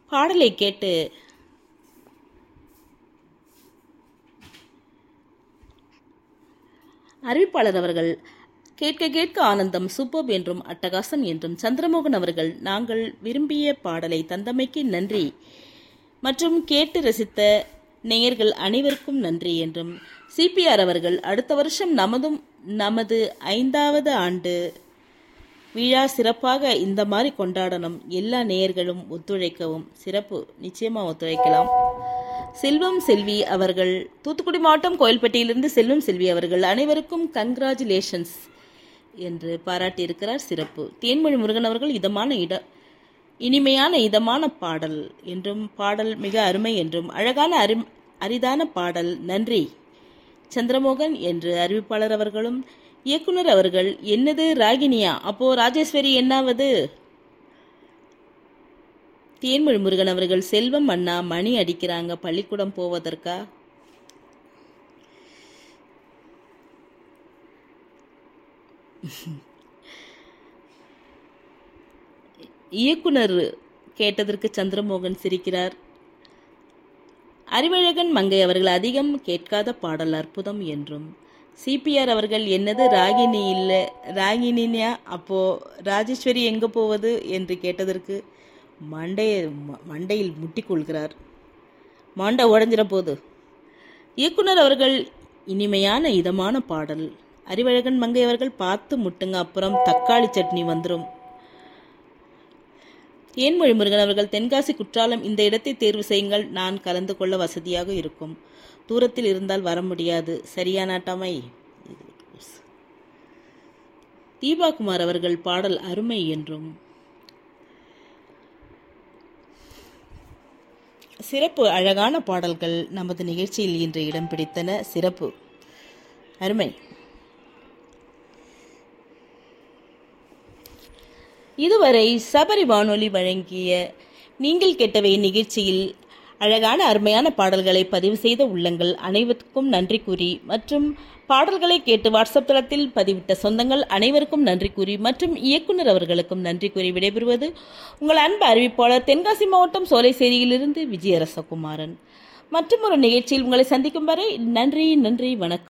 பாடலை கேட்டு அறிவிப்பாளர் அவர்கள் கேட்க கேட்க ஆனந்தம் சூப்பர் என்றும் அட்டகாசம் என்றும் சந்திரமோகன் அவர்கள் நாங்கள் விரும்பிய பாடலை தந்தமைக்கு நன்றி மற்றும் கேட்டு ரசித்த நேயர்கள் அனைவருக்கும் நன்றி என்றும் சிபிஆர் அவர்கள் அடுத்த வருஷம் நமதும் நமது ஐந்தாவது ஆண்டு விழா சிறப்பாக இந்த மாதிரி கொண்டாடணும் எல்லா நேயர்களும் ஒத்துழைக்கவும் சிறப்பு நிச்சயமா ஒத்துழைக்கலாம் செல்வம் செல்வி அவர்கள் தூத்துக்குடி மாவட்டம் கோயில்பட்டியிலிருந்து செல்வம் செல்வி அவர்கள் அனைவருக்கும் கங்க்ராச்சுலேஷன்ஸ் என்று பாராட்டியிருக்கிறார் சிறப்பு தேன்மொழி முருகன் அவர்கள் இதமான இட இனிமையான இதமான பாடல் என்றும் பாடல் மிக அருமை என்றும் அழகான அரு அரிதான பாடல் நன்றி சந்திரமோகன் என்று அறிவிப்பாளர் அவர்களும் இயக்குனர் அவர்கள் என்னது ராகினியா அப்போ ராஜேஸ்வரி என்னாவது தேன்மொழி முருகன் அவர்கள் செல்வம் அண்ணா மணி அடிக்கிறாங்க பள்ளிக்கூடம் போவதற்கா இயக்குனர் கேட்டதற்கு சந்திரமோகன் சிரிக்கிறார் அறிவழகன் மங்கை அவர்கள் அதிகம் கேட்காத பாடல் அற்புதம் என்றும் சிபிஆர் அவர்கள் என்னது ராகினி இல்லை ராகினியா அப்போ ராஜேஸ்வரி எங்கே போவது என்று கேட்டதற்கு மண்டை மண்டையில் முட்டிக்கொள்கிறார் மண்டை உடஞ்சிட போது இயக்குனர் அவர்கள் இனிமையான இதமான பாடல் அறிவழகன் மங்கை அவர்கள் பார்த்து முட்டுங்க அப்புறம் தக்காளி சட்னி வந்துடும் தேன்மொழி முருகன் அவர்கள் தென்காசி குற்றாலம் இந்த இடத்தை தேர்வு செய்யுங்கள் நான் கலந்து கொள்ள வசதியாக இருக்கும் தூரத்தில் இருந்தால் வர முடியாது சரியா நாட்டாமை தீபாகுமார் அவர்கள் பாடல் அருமை என்றும் சிறப்பு அழகான பாடல்கள் நமது நிகழ்ச்சியில் இன்று இடம் பிடித்தன சிறப்பு அருமை இதுவரை சபரி வானொலி வழங்கிய நீங்கள் கெட்டவை நிகழ்ச்சியில் அழகான அருமையான பாடல்களை பதிவு செய்த உள்ளங்கள் அனைவருக்கும் நன்றி கூறி மற்றும் பாடல்களை கேட்டு வாட்ஸ்அப் தளத்தில் பதிவிட்ட சொந்தங்கள் அனைவருக்கும் நன்றி கூறி மற்றும் இயக்குனர் அவர்களுக்கும் நன்றி கூறி விடைபெறுவது உங்கள் அன்பு அறிவிப்பாளர் தென்காசி மாவட்டம் சோலைசேரியிலிருந்து விஜயரசகுமாரன் மற்றும் ஒரு நிகழ்ச்சியில் உங்களை சந்திக்கும் வரை நன்றி நன்றி வணக்கம்